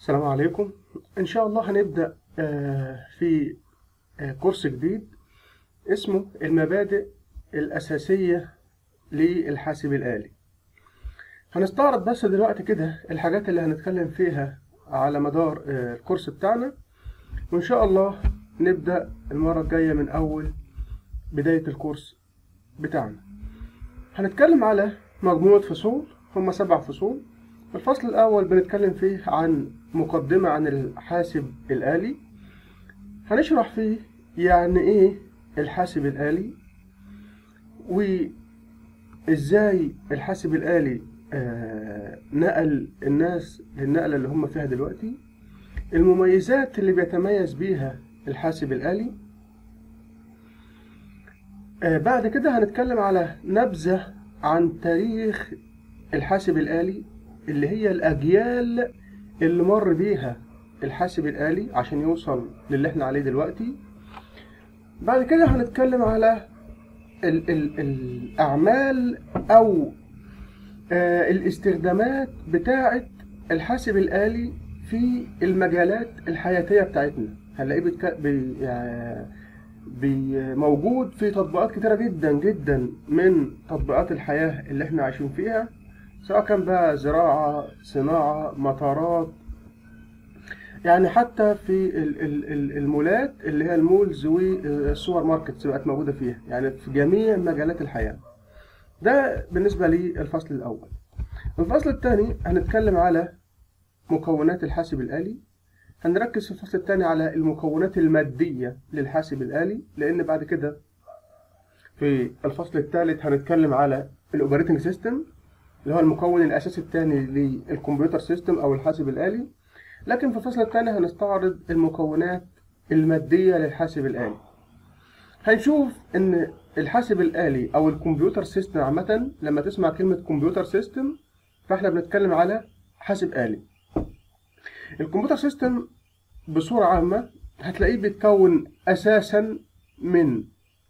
السلام عليكم إن شاء الله هنبدأ آه، في آه، كورس جديد اسمه المبادئ الأساسية للحاسب الآلي هنستعرض بس دلوقتي كده الحاجات اللي هنتكلم فيها على مدار آه، الكورس بتاعنا وإن شاء الله نبدأ المرة الجاية من أول بداية الكورس بتاعنا هنتكلم على مجموعة فصول هم سبع فصول الفصل الأول بنتكلم فيه عن مقدمة عن الحاسب الآلي هنشرح فيه يعني إيه الحاسب الآلي وإزاي الحاسب الآلي آه، نقل الناس للنقلة اللي هم فيها دلوقتي المميزات اللي بيتميز بيها الحاسب الآلي آه، بعد كده هنتكلم على نبذة عن تاريخ الحاسب الآلي اللي هي الأجيال اللي مر بيها الحاسب الآلي عشان يوصل للي احنا عليه دلوقتي بعد كده هنتكلم على ال ال الأعمال أو آه الاستخدامات بتاعة الحاسب الآلي في المجالات الحياتية بتاعتنا هنلاقيه بتك... بي... يعني بي... موجود في تطبيقات كتيرة جدا جدا من تطبيقات الحياة اللي احنا عايشين فيها سواء كان بقى زراعة صناعة مطارات يعني حتى في ال- ال- ال- المولات اللي هي المولز والسوبر ماركتس بقت موجودة فيها يعني في جميع مجالات الحياة ده بالنسبة للفصل الأول الفصل الثاني هنتكلم على مكونات الحاسب الآلي هنركز في الفصل الثاني على المكونات المادية للحاسب الآلي لأن بعد كده في الفصل الثالث هنتكلم على الأوبريتنج سيستم اللي هو المكون الأساسي الثاني للكمبيوتر سيستم أو الحاسب الآلي لكن في الفصل الثاني هنستعرض المكونات المادية للحاسب الآلي هنشوف إن الحاسب الآلي أو الكمبيوتر سيستم عامة لما تسمع كلمة كمبيوتر سيستم فإحنا بنتكلم على حاسب آلي الكمبيوتر سيستم بصورة عامة هتلاقيه بيتكون أساسا من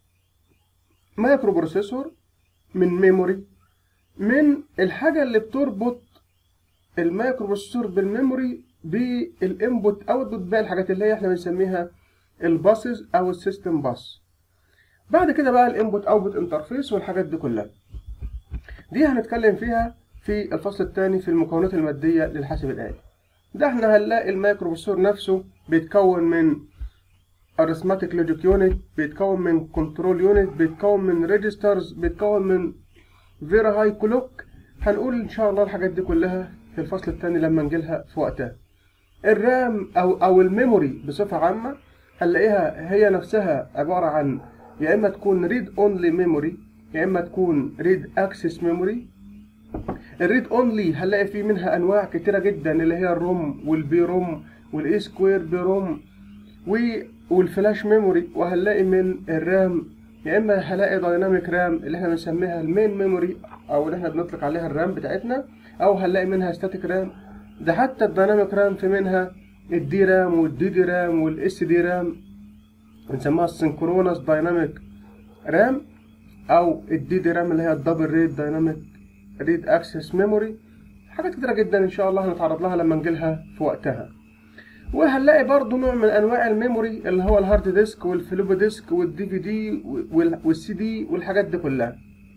مايكرو بروسيسور من ميموري من الحاجة اللي بتربط المايكرو بروسيسور بالميموري بالانبوت اوتبوت بقى الحاجات اللي هي احنا بنسميها الباسز او السيستم باس بعد كده بقى الانبوت اوتبوت انترفيس والحاجات دي كلها دي هنتكلم فيها في الفصل الثاني في المكونات المادية للحاسب الآلي ده احنا هنلاقي المايكرو بروسيسور نفسه بيتكون من arithmetic logic unit بيتكون من control unit بيتكون من registers بيتكون من فيرا هاي كلوك هنقول ان شاء الله الحاجات دي كلها في الفصل الثاني لما نجيلها في وقتها الرام او او الميموري بصفه عامه هنلاقيها هي نفسها عباره عن يا اما تكون ريد اونلي ميموري يا اما تكون ريد اكسس ميموري الريد اونلي هنلاقي فيه منها انواع كتيره جدا اللي هي الروم والبي روم والاي سكوير بي روم والفلاش ميموري وهنلاقي من الرام يا اما هلاقي دايناميك رام اللي احنا بنسميها المين ميموري او اللي احنا بنطلق عليها الرام بتاعتنا او هنلاقي منها ستاتيك رام ده حتى الدايناميك رام في منها الدي رام والدي دي رام والاس دي رام بنسميها السنكرونس دايناميك رام او الدي دي رام اللي هي الدبل ريد دايناميك ريد اكسس ميموري حاجات كتيره جدا ان شاء الله هنتعرض لها لما نجيلها في وقتها وهنلاقي برضو نوع من انواع الميموري اللي هو الهارد ديسك والفلوبي ديسك والدي في دي والسي دي والحاجات دي كلها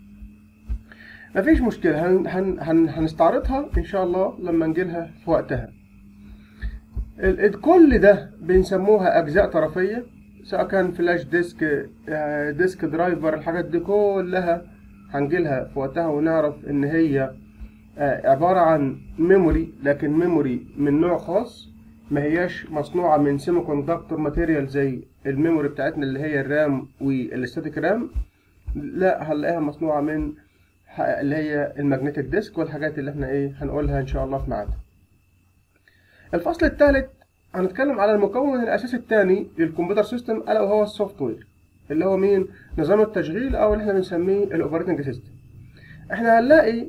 مفيش مشكلة هن هن هن هنستعرضها ان شاء الله لما نجيلها في وقتها ال- ال- كل ده بنسموها اجزاء طرفية سواء كان فلاش ديسك آه، ديسك درايفر الحاجات دي كلها هنجيلها في وقتها ونعرف ان هي آه، عبارة عن ميموري لكن ميموري من نوع خاص ما هياش مصنوعة من سيمي كوندكتور ماتيريال زي الميموري بتاعتنا اللي هي الرام والاستاتيك رام لا هنلاقيها مصنوعة من ح- اللي هي المagnetic ديسك والحاجات اللي احنا ايه هنقولها ان شاء الله في ميعادها الفصل الثالث هنتكلم على المكون الاساسي الثاني للكمبيوتر سيستم الا وهو السوفت وير اللي هو مين نظام التشغيل او اللي احنا بنسميه الاوبريتنج سيستم احنا هنلاقي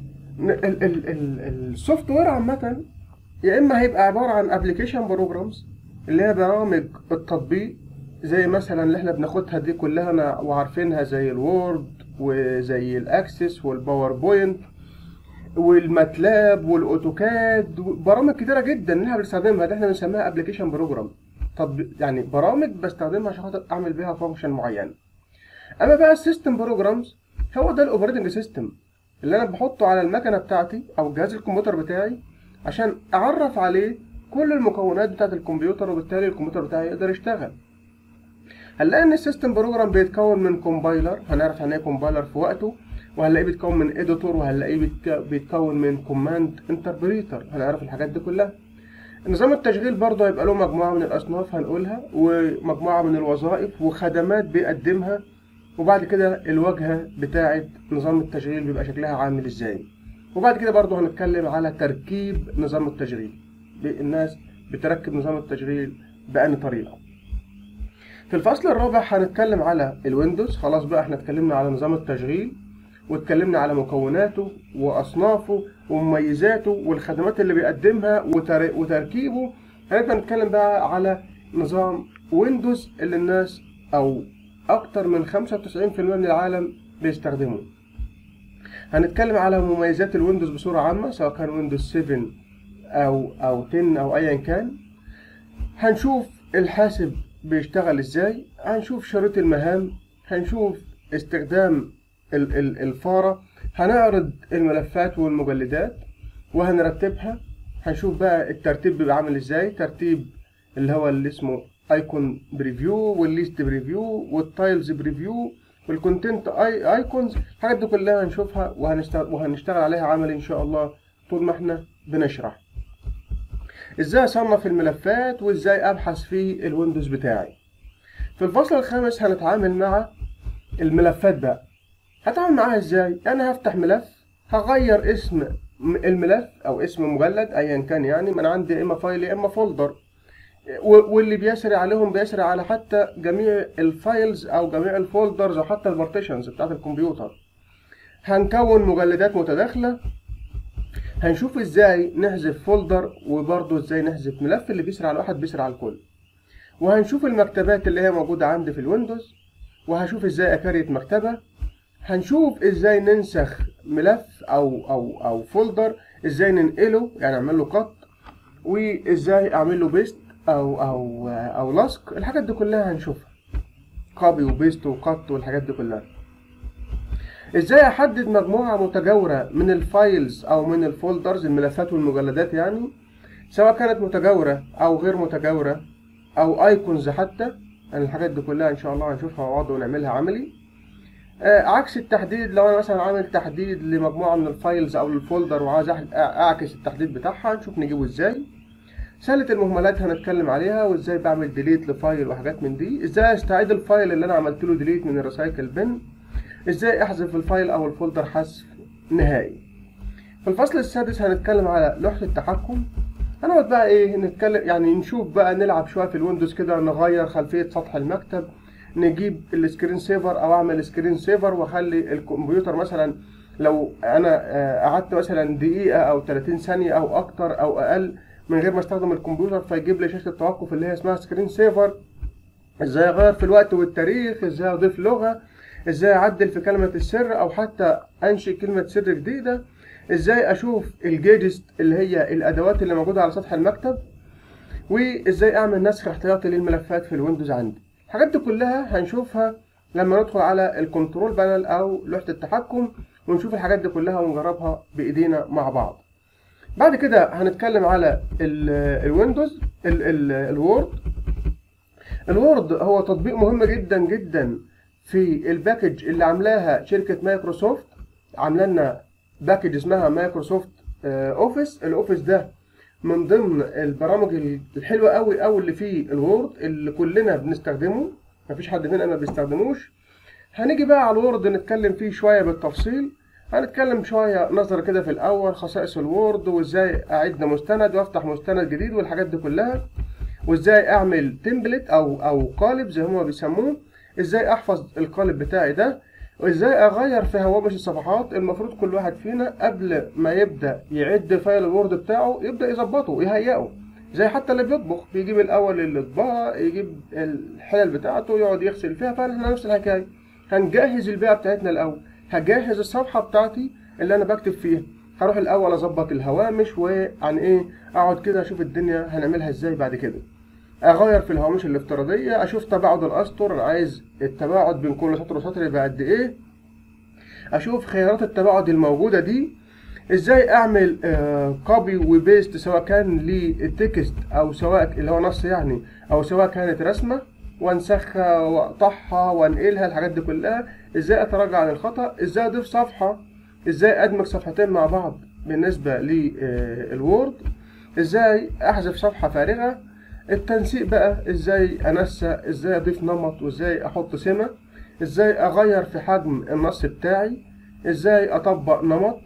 السوفت وير عامة يا اما هيبقى عبارة عن ابلكيشن بروجرامز اللي هي برامج التطبيق زي مثلا اللي احنا بناخدها دي كلها وعارفينها زي الوورد وزي الاكسس والباوربوينت والماتلاب والاوتوكاد برامج كتيره جدا اللي احنا بنستخدمها ده احنا بنسميها ابلكيشن بروجرام طب يعني برامج بستخدمها عشان خاطر اعمل بيها فانكشن معين اما بقى السيستم بروجرامز هو ده الاوبريتنج سيستم اللي انا بحطه على المكنه بتاعتي او جهاز الكمبيوتر بتاعي عشان اعرف عليه كل المكونات بتاعت الكمبيوتر وبالتالي الكمبيوتر بتاعي يقدر يشتغل هنلاقي ان السيستم بروجرام بيتكون من كومبايلر هنعرف يعني ايه كومبايلر في وقته وهنلاقيه بيتكون من اديتور وهنلاقيه بيتكون من كوماند انتربريتر هنعرف الحاجات دي كلها نظام التشغيل برضه هيبقى له مجموعة من الأصناف هنقولها ومجموعة من الوظائف وخدمات بيقدمها وبعد كده الواجهة بتاعة نظام التشغيل بيبقى شكلها عامل ازاي وبعد كده برضه هنتكلم على تركيب نظام التشغيل الناس بتركب نظام التشغيل بأني طريقة في الفصل الرابع هنتكلم على الويندوز خلاص بقى احنا اتكلمنا على نظام التشغيل واتكلمنا على مكوناته واصنافه ومميزاته والخدمات اللي بيقدمها وتر... وتركيبه هنبدا نتكلم بقى على نظام ويندوز اللي الناس او اكتر من 95% من العالم بيستخدموه هنتكلم على مميزات الويندوز بصورة عامة سواء كان ويندوز 7 او او 10 او ايا كان هنشوف الحاسب بيشتغل ازاي هنشوف شريط المهام هنشوف استخدام الفارة هنعرض الملفات والمجلدات وهنرتبها هنشوف بقى الترتيب بيبقى عامل ازاي ترتيب اللي هو اللي اسمه ايكون بريفيو والليست بريفيو والتايلز بريفيو والكونتنت اي ايكونز الحاجات دي كلها هنشوفها وهنشتغل, وهنشتغل عليها عمل ان شاء الله طول ما احنا بنشرح ازاي اصنف الملفات وازاي ابحث في الويندوز بتاعي في الفصل الخامس هنتعامل مع الملفات بقى هتعامل معاها ازاي انا هفتح ملف هغير اسم الملف او اسم مجلد ايا كان يعني من عندي يا اما فايل يا اما فولدر واللي بيسري عليهم بيسري على حتى جميع الفايلز او جميع الفولدرز او حتى البارتيشنز بتاعت الكمبيوتر هنكون مجلدات متداخلة هنشوف ازاي نحذف فولدر وبرضه ازاي نحذف ملف اللي بيسري على واحد بيسري على الكل وهنشوف المكتبات اللي هي موجودة عندي في الويندوز وهشوف ازاي اكريت مكتبة هنشوف ازاي ننسخ ملف او او او فولدر ازاي ننقله يعني اعمل له قط وازاي اعمل له بيست او او او لصق الحاجات دي كلها هنشوفها كوبي وبيست وقط والحاجات دي كلها ازاي احدد مجموعة متجاورة من الفايلز او من الفولدرز الملفات والمجلدات يعني سواء كانت متجاورة او غير متجاورة او ايكونز حتى يعني الحاجات دي كلها ان شاء الله هنشوفها مع بعض ونعملها عملي آه عكس التحديد لو انا مثلا عامل تحديد لمجموعة من الفايلز او الفولدر وعايز اعكس التحديد بتاعها نشوف نجيبه ازاي سهلة المهملات هنتكلم عليها وازاي بعمل ديليت لفايل وحاجات من دي ازاي استعيد الفايل اللي انا عملت له ديليت من الريسايكل بن ازاي احذف الفايل او الفولدر حذف نهائي في الفصل السادس هنتكلم على لوحة التحكم هنقعد بقى ايه نتكلم يعني نشوف بقى نلعب شوية في الويندوز كده نغير خلفية سطح المكتب نجيب السكرين سيفر او اعمل سكرين سيفر واخلي الكمبيوتر مثلا لو انا قعدت مثلا دقيقة او 30 ثانية او اكتر او اقل من غير ما استخدم الكمبيوتر فيجيب لي شاشة التوقف اللي هي اسمها سكرين سيفر ازاي اغير في الوقت والتاريخ ازاي اضيف لغة ازاي اعدل في كلمة السر او حتى انشئ كلمة سر جديدة ازاي اشوف الجيجز اللي هي الادوات اللي موجودة على سطح المكتب وازاي اعمل نسخ احتياطي للملفات في الويندوز عندي الحاجات دي كلها هنشوفها لما ندخل على الكنترول بانل او لوحة التحكم ونشوف الحاجات دي كلها ونجربها بايدينا مع بعض بعد كده هنتكلم على الويندوز الوورد الوورد هو تطبيق مهم جدا جدا في الباكج اللي عاملاها شركة مايكروسوفت عامله لنا باكج اسمها مايكروسوفت اوفيس الاوفيس ده من ضمن البرامج الحلوة قوي قوي اللي فيه الوورد اللي كلنا بنستخدمه مفيش حد فينا ما بيستخدموش هنيجي بقى على الوورد نتكلم فيه شوية بالتفصيل هنتكلم شوية نظرة كده في الأول خصائص الوورد وإزاي أعد مستند وأفتح مستند جديد والحاجات دي كلها وإزاي أعمل تمبلت أو أو قالب زي هما بيسموه إزاي أحفظ القالب بتاعي ده وإزاي أغير في هوامش الصفحات المفروض كل واحد فينا قبل ما يبدأ يعد فايل الوورد بتاعه يبدأ يظبطه ويهيئه زي حتى اللي بيطبخ بيجيب الأول الأطباق يجيب الحلل بتاعته يقعد يغسل فيها فإحنا نفس الحكاية هنجهز البيئة بتاعتنا الأول هجهز الصفحة بتاعتي اللي أنا بكتب فيها هروح الاول اظبط الهوامش وعن ايه اقعد كده اشوف الدنيا هنعملها ازاي بعد كده اغير في الهوامش الافتراضيه اشوف تباعد الاسطر انا عايز التباعد بين كل سطر وسطر يبقى قد ايه اشوف خيارات التباعد الموجوده دي ازاي اعمل كوبي وبيست سواء كان للتكست او سواء اللي هو نص يعني او سواء كانت رسمه وانسخها واقطعها وانقلها الحاجات دي كلها ازاي اتراجع عن الخطا ازاي اضيف صفحه ازاي ادمج صفحتين مع بعض بالنسبه للوورد ازاي احذف صفحه فارغه التنسيق بقى ازاي انسق ازاي اضيف نمط وازاي احط سمه ازاي اغير في حجم النص بتاعي ازاي اطبق نمط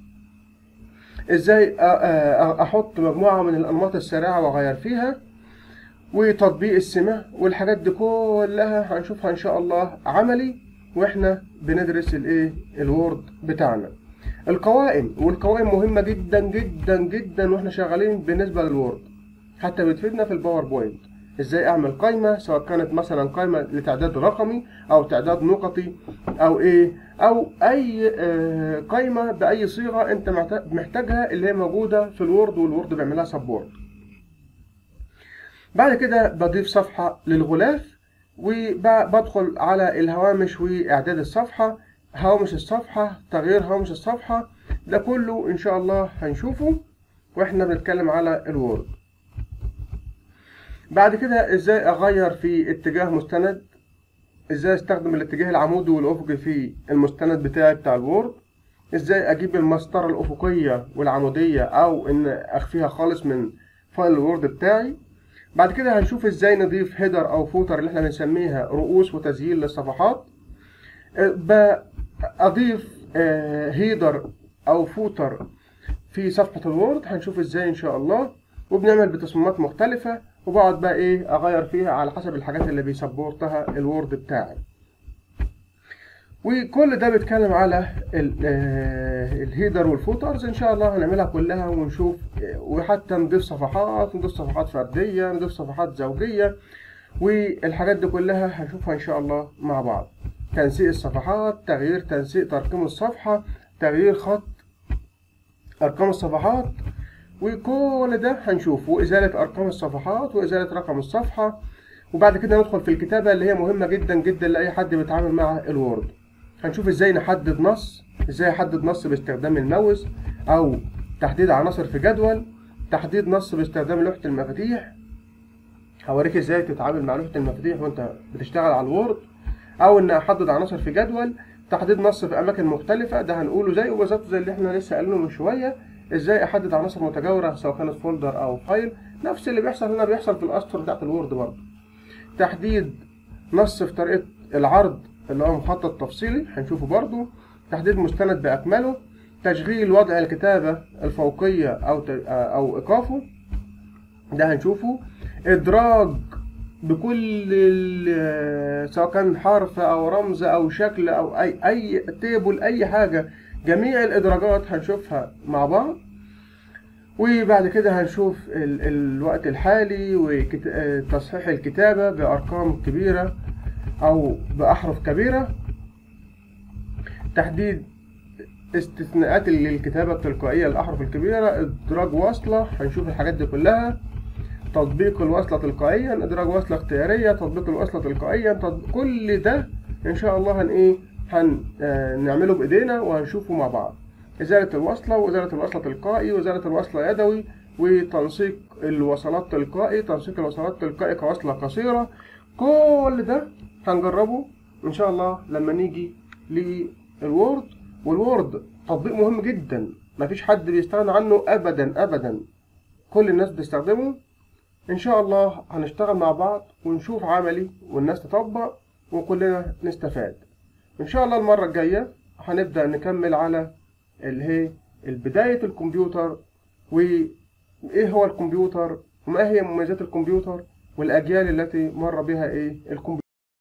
ازاي احط مجموعه من الانماط السريعه واغير فيها وتطبيق السمة والحاجات دي كلها هنشوفها ان شاء الله عملي واحنا بندرس الايه الوورد بتاعنا القوائم والقوائم مهمه جدا جدا جدا واحنا شغالين بالنسبه للوورد حتى بتفيدنا في الباوربوينت ازاي اعمل قائمه سواء كانت مثلا قائمه لتعداد رقمي او تعداد نقطي او ايه او اي قائمه باي صيغه انت محتاجها اللي هي موجوده في الوورد والوورد بيعملها سبورت بعد كده بضيف صفحه للغلاف وبدخل على الهوامش واعداد الصفحه هوامش الصفحه تغيير هوامش الصفحه ده كله ان شاء الله هنشوفه واحنا بنتكلم على الوورد بعد كده ازاي اغير في اتجاه مستند ازاي استخدم الاتجاه العمودي والافقي في المستند بتاعي بتاع الوورد ازاي اجيب المسطره الافقيه والعموديه او ان اخفيها خالص من فايل الوورد بتاعي بعد كده هنشوف ازاي نضيف هيدر او فوتر اللي احنا بنسميها رؤوس وتسجيل للصفحات اضيف هيدر او فوتر في صفحه الوورد هنشوف ازاي ان شاء الله وبنعمل بتصميمات مختلفه وبقعد بقى ايه اغير فيها على حسب الحاجات اللي بيسبورتها الوورد بتاعي وكل ده بيتكلم على الهيدر والفوترز ان شاء الله هنعملها كلها ونشوف وحتى نضيف صفحات نضيف صفحات فرديه نضيف صفحات زوجيه والحاجات دي كلها هنشوفها ان شاء الله مع بعض تنسيق الصفحات تغيير تنسيق ترقيم الصفحه تغيير خط ارقام الصفحات وكل ده هنشوف وإزالة أرقام الصفحات وإزالة رقم الصفحة وبعد كده ندخل في الكتابة اللي هي مهمة جدا جدا لأي حد بيتعامل مع الوورد هنشوف إزاي نحدد نص إزاي أحدد نص باستخدام الماوس أو تحديد عناصر في جدول تحديد نص باستخدام لوحة المفاتيح هوريك إزاي تتعامل مع لوحة المفاتيح وأنت بتشتغل على الوورد أو إن أحدد عناصر في جدول تحديد نص في أماكن مختلفة ده هنقوله زي بالظبط زي اللي إحنا لسه قايلينه من شوية ازاي احدد عناصر متجاوره سواء كانت فولدر او فايل نفس اللي بيحصل هنا بيحصل في الاسطر بتاعت الوورد برضه تحديد نص في طريقه العرض اللي هو مخطط تفصيلي هنشوفه برضه تحديد مستند باكمله تشغيل وضع الكتابه الفوقيه او او ايقافه ده هنشوفه ادراج بكل سواء كان حرف او رمز او شكل او اي اي تيبل اي حاجه جميع الادراجات هنشوفها مع بعض وبعد كده هنشوف ال الوقت الحالي وتصحيح الكتابة بأرقام كبيرة أو بأحرف كبيرة تحديد استثناءات للكتابة التلقائية للأحرف الكبيرة إدراج وصلة هنشوف الحاجات دي كلها تطبيق الوصلة تلقائيا إدراج وصلة اختيارية تطبيق الوصلة تلقائيا تطبيق كل ده إن شاء الله هن إيه هنعمله بإيدينا وهنشوفه مع بعض إزالة الوصلة وإزالة الوصلة تلقائي وإزالة الوصلة يدوي وتنسيق الوصلات تلقائي تنسيق الوصلات تلقائي كوصلة قصيرة كل ده هنجربه إن شاء الله لما نيجي للوورد والوورد تطبيق مهم جدا مفيش حد بيستغنى عنه أبدا أبدا كل الناس بتستخدمه إن شاء الله هنشتغل مع بعض ونشوف عملي والناس تطبق وكلنا نستفاد إن شاء الله المرة الجاية هنبدأ نكمل على اللي هي بداية الكمبيوتر وإيه هو الكمبيوتر وما هي مميزات الكمبيوتر والأجيال التي مر بها إيه الكمبيوتر